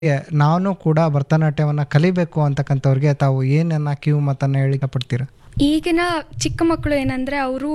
ಏ, ನಾನು ಕೂಡ ಭರತನಾಟ್ಯವನ್ನ ಕಲಿಬೇಕು ಅಂತಕ್ಕಂಥವ್ರಿಗೆ ತಾವು ಏನನ್ನ ಕಿವು ಮಾತನ್ನ ಹೇಳಿ ಪಡ್ತೀರಾ ಈಗಿನ ಚಿಕ್ಕ ಮಕ್ಕಳು ಏನಂದ್ರೆ ಅವರು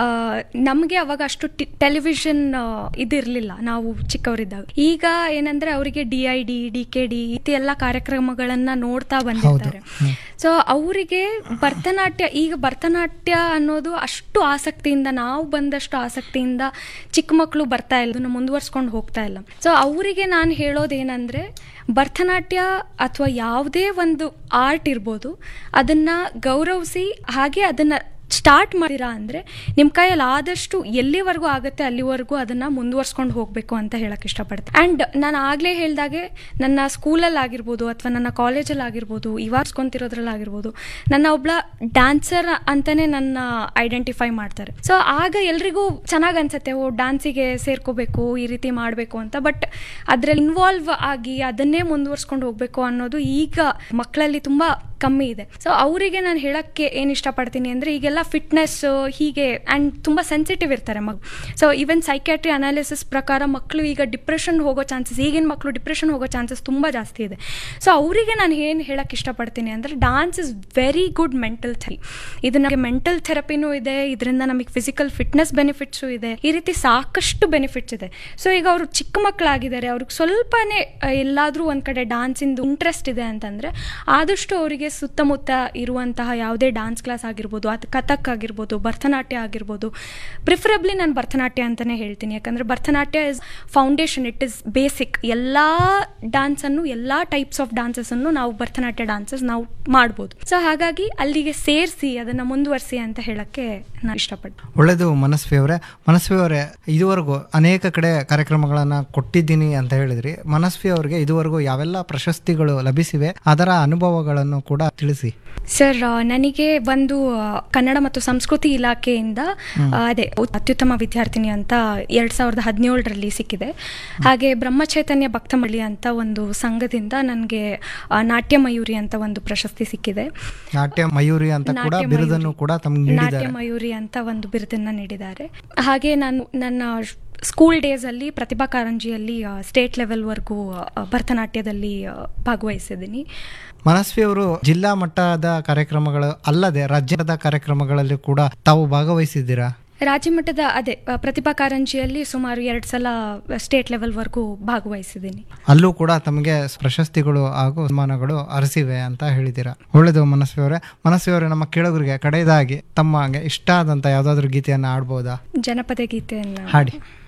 ನಮಗೆ ಅವಾಗ ಅಷ್ಟು ಟೆಲಿವಿಷನ್ ಇದಿರಲಿಲ್ಲ ನಾವು ಚಿಕ್ಕವರಿದ್ದಾಗ ಈಗ ಏನಂದ್ರೆ ಅವರಿಗೆ D I D D K D ಈ ಎಲ್ಲ ಕಾರ್ಯಕ್ರಮಗಳನ್ನ ನೋಡ್ತಾ ಬಂದಿರ್ತಾರೆ ಸೊ ಅವರಿಗೆ ಭರತನಾಟ್ಯ ಈಗ ಭರತನಾಟ್ಯ ಅನ್ನೋದು ಅಷ್ಟು ಆಸಕ್ತಿಯಿಂದ ನಾವು ಬಂದಷ್ಟು ಆಸಕ್ತಿಯಿಂದ ಚಿಕ್ಕ ಮಕ್ಕಳು ಬರ್ತಾ ಇಲ್ಲ ಅದನ್ನ ಮುಂದುವರ್ಸ್ಕೊಂಡು ಹೋಗ್ತಾ ಇಲ್ಲ ಸೊ ಅವರಿಗೆ ನಾನು ಹೇಳೋದೇನಂದ್ರೆ ಭರತನಾಟ್ಯ ಅಥವಾ ಯಾವುದೇ ಒಂದು ಆರ್ಟ್ ಇರ್ಬೋದು ಅದನ್ನ ಗೌರವಿಸಿ ಹಾಗೆ ಅದನ್ನ ಸ್ಟಾರ್ಟ್ ಮಾಡಿರಾ ಅಂದರೆ ನಿಮ್ಮ ಕೈಯಲ್ಲಿ ಆದಷ್ಟು ಎಲ್ಲಿವರೆಗೂ ಆಗುತ್ತೆ ಅಲ್ಲಿವರೆಗೂ ಅದನ್ನು ಮುಂದುವರ್ಸ್ಕೊಂಡು ಹೋಗಬೇಕು ಅಂತ ಹೇಳಕ್ಕೆ ಇಷ್ಟಪಡ್ತೀನಿ ಆ್ಯಂಡ್ ನಾನು ಆಗಲೇ ಹೇಳ್ದಾಗೆ ನನ್ನ ಸ್ಕೂಲಲ್ಲಿ ಆಗಿರ್ಬೋದು ಅಥವಾ ನನ್ನ ಕಾಲೇಜಲ್ಲಿ ಆಗಿರ್ಬೋದು ಇವಾರ್ಸ್ಕೊಂತಿರೋದ್ರಲ್ಲಿ ಆಗಿರ್ಬೋದು ನನ್ನ ಒಬ್ಳ ಡ್ಯಾನ್ಸರ್ ಅಂತಲೇ ನನ್ನ ಐಡೆಂಟಿಫೈ ಮಾಡ್ತಾರೆ ಸೊ ಆಗ ಎಲ್ರಿಗೂ ಚೆನ್ನಾಗಿ ಅನ್ಸುತ್ತೆ ಓ ಡ್ಯಾನ್ಸಿಗೆ ಸೇರ್ಕೋಬೇಕು ಈ ರೀತಿ ಮಾಡಬೇಕು ಅಂತ ಬಟ್ ಅದರಲ್ಲಿ ಇನ್ವಾಲ್ವ್ ಆಗಿ ಅದನ್ನೇ ಮುಂದುವರ್ಸ್ಕೊಂಡು ಹೋಗಬೇಕು ಅನ್ನೋದು ಈಗ ಮಕ್ಕಳಲ್ಲಿ ತುಂಬ ಕಮ್ಮಿ ಇದೆ ಸೊ ಅವರಿಗೆ ನಾನು ಹೇಳಕ್ಕೆ ಏನು ಇಷ್ಟಪಡ್ತೀನಿ ಅಂದರೆ ಈಗೆಲ್ಲ ಫಿಟ್ನೆಸ್ ಹೀಗೆ ಆ್ಯಂಡ್ ತುಂಬ ಸೆನ್ಸಿಟಿವ್ ಇರ್ತಾರೆ ಮಗು ಸೊ ಈವನ್ ಸೈಕ್ಯಾಟ್ರಿ ಅನಾಲಿಸಿಸ್ ಪ್ರಕಾರ ಮಕ್ಕಳು ಈಗ ಡಿಪ್ರೆಷನ್ ಹೋಗೋ ಚಾನ್ಸಸ್ ಈಗಿನ ಮಕ್ಕಳು ಡಿಪ್ರೆಷನ್ ಹೋಗೋ ಚಾನ್ಸಸ್ ತುಂಬ ಜಾಸ್ತಿ ಇದೆ ಸೊ ಅವರಿಗೆ ನಾನು ಏನು ಹೇಳಕ್ಕೆ ಇಷ್ಟಪಡ್ತೀನಿ ಅಂದರೆ dance is very good mental therapy ಇದು ನಮಗೆ ಮೆಂಟಲ್ ಥೆರಪಿನೂ ಇದೆ ಇದರಿಂದ ನಮಗೆ ಫಿಸಿಕಲ್ ಫಿಟ್ನೆಸ್ ಬೆನಿಫಿಟ್ಸು ಇದೆ ಈ ರೀತಿ ಸಾಕಷ್ಟು ಬೆನಿಫಿಟ್ಸ್ ಇದೆ ಸೊ ಈಗ ಅವರು ಚಿಕ್ಕ ಮಕ್ಕಳಾಗಿದ್ದಾರೆ ಅವ್ರಿಗೆ ಸ್ವಲ್ಪನೇ ಎಲ್ಲಾದರೂ ಒಂದು ಕಡೆ ಡಾನ್ಸಿಂದು ಇಂಟ್ರೆಸ್ಟ್ ಇದೆ ಅಂತಂದರೆ ಆದಷ್ಟು ಅವರಿಗೆ ಸುತ್ತಮುತ್ತ ಇರುವಂತಹ ಯಾವುದೇ ಡಾನ್ಸ್ ಕ್ಲಾಸ್ ಆಗಿರ್ಬೋದು ಅದು ಕಥಕ್ ಆಗಿರ್ಬೋದು ಭರತನಾಟ್ಯ ಆಗಿರ್ಬೋದು ಪ್ರಿಫರಬ್ಲಿ ನಾನು ಭರತನಾಟ್ಯ ಅಂತಲೇ ಹೇಳ್ತೀನಿ ಯಾಕಂದರೆ Bharatanatyam is foundation it is basic ಎಲ್ಲ ಡ್ಯಾನ್ಸನ್ನು ಎಲ್ಲ ಟೈಪ್ಸ್ ಆಫ್ ಡಾನ್ಸಸನ್ನು ನಾವು ಭರತನಾಟ್ಯ ಡಾನ್ಸಸ್ ನಾವು ಮಾಡ್ಬೋದು ಸೊ ಹಾಗಾಗಿ ಅಲ್ಲಿಗೆ ಸೇರಿಸಿ ಅದನ್ನು ಮುಂದುವರಿಸಿ ಅಂತ ಹೇಳಕ್ಕೆ ನಾನು ಇಷ್ಟಪಡ್ತೀನಿ ಒಳ್ಳೆಯದು ಮನಸ್ವಿ ಅವರೇ ಮನಸ್ವಿ ಅವರೇ ಇದುವರೆಗೂ ಅನೇಕ ಕಡೆ ಕಾರ್ಯಕ್ರಮಗಳನ್ನ ಕೊಟ್ಟಿದ್ದೀನಿ ಅಂತ ಹೇಳಿದ್ರಿ ಮನಸ್ವಿ ಅವರಿಗೆ ಇದುವರೆಗೂ ಯಾವೆಲ್ಲ ಪ್ರಶಸ್ತಿಗಳು ಲಭಿಸಿವೆ ಅದರ ಅನುಭವಗಳನ್ನು ಕೂಡ ತಿಳಿಸಿ ಸರ್ ಆ, ನನಗೆ ಒಂದು ಆ, ಕನ್ನಡ ಮತ್ತು ಸಂಸ್ಕೃತಿ ಇಲಾಖೆಯಿಂದ ಆ, ಅದೇ ಉತ್- ಅತ್ಯುತ್ತಮ ವಿದ್ಯಾರ್ಥಿನಿ ಅಂತ ಎರಡ್ ಸಾವಿರದ ಹದಿನೇಳರಲ್ಲಿ ಸಿಕ್ಕಿದೆ ಹಾಗೆ ಬ್ರಹ್ಮಚೈತನ್ಯ ಭಕ್ತಮಳ್ಳಿ ಅಂತ ಒಂದು ಸಂಘದಿಂದ ನನಗೆ ನಾಟ್ಯ ಮಯೂರಿ ಅಂತ ಒಂದು ಪ್ರಶಸ್ತಿ ಸಿಕ್ಕಿದೆ ನಾಟ್ಯ ಮಯೂರಿ ಅಂತ ಕೂಡ ನಾಟ್ಯ ಬಿರುದನ್ನು ಮಯೂರಿ. ಕೂಡ ತಮ್ಗೆ ನಾಟ್ಯ ನೀಡಿದ್ದಾರೆ ಮಯೂರಿ ಅಂತ ಒಂದು ಬಿರುದನ್ನ ನೀಡಿದ್ದಾರೆ ಹಾಗೆ ನಾನು ನನ್ನ ಸ್ಕೂಲ್ ಡೇಸಲ್ಲಿ ಪ್ರತಿಭಾ ಕಾರಂಜಿಯಲ್ಲಿ ಸ್ಟೇಟ್ ಲೆವೆಲ್ವರೆಗೂ ಭರತನಾಟ್ಯದಲ್ಲಿ ಆ, ಭಾಗವಹಿಸಿದ್ದೀನಿ ಮನಸ್ವಿ ಅವರು ಜಿಲ್ಲಾ ಮಟ್ಟದ ಕಾರ್ಯಕ್ರಮಗಳು ಅಲ್ಲದೆ ರಾಜ್ಯದ ಕಾರ್ಯಕ್ರಮಗಳಲ್ಲಿ ಕೂಡ ತಾವು ಭಾಗವಹಿಸಿದ್ದೀರಾ ರಾಜ್ಯ ಮಟ್ಟದ ಅದೇ ಆ, ಪ್ರತಿಭಾ ಕಾರಂಜಿಯಲ್ಲಿ ಸುಮಾರು ಎರಡು ಸಲ ಸ್ಟೇಟ್ ಲೆವೆಲ್ವರೆಗೂ ಭಾಗವಹಿಸಿದ್ದೀನಿ ಅಲ್ಲೂ ಕೂಡ ತಮಗೆ ಪ್ರಶಸ್ತಿಗಳು ಹಾಗೂ ಸನ್ಮಾನಗಳು ಅರಸಿವೆ ಅಂತ ಹೇಳಿದ್ದೀರಾ ಒಳ್ಳೆಯದು ಮನಸ್ವಿ ಅವರೇ ಮನಸ್ವಿ ಅವರೇ ನಮ್ಮ ಕೇಳೋರಿಗೆ ಕಡೆಯದಾಗಿ ತಮಗೆ ಇಷ್ಟ ಆದಂತ ಯಾವ್ದಾದ್ರು ಗೀತೆಯನ್ನ ಆಡ್ಬೋದಾ ಜನಪದ ಗೀತೆಯನ್ನು ಹಾಡಿ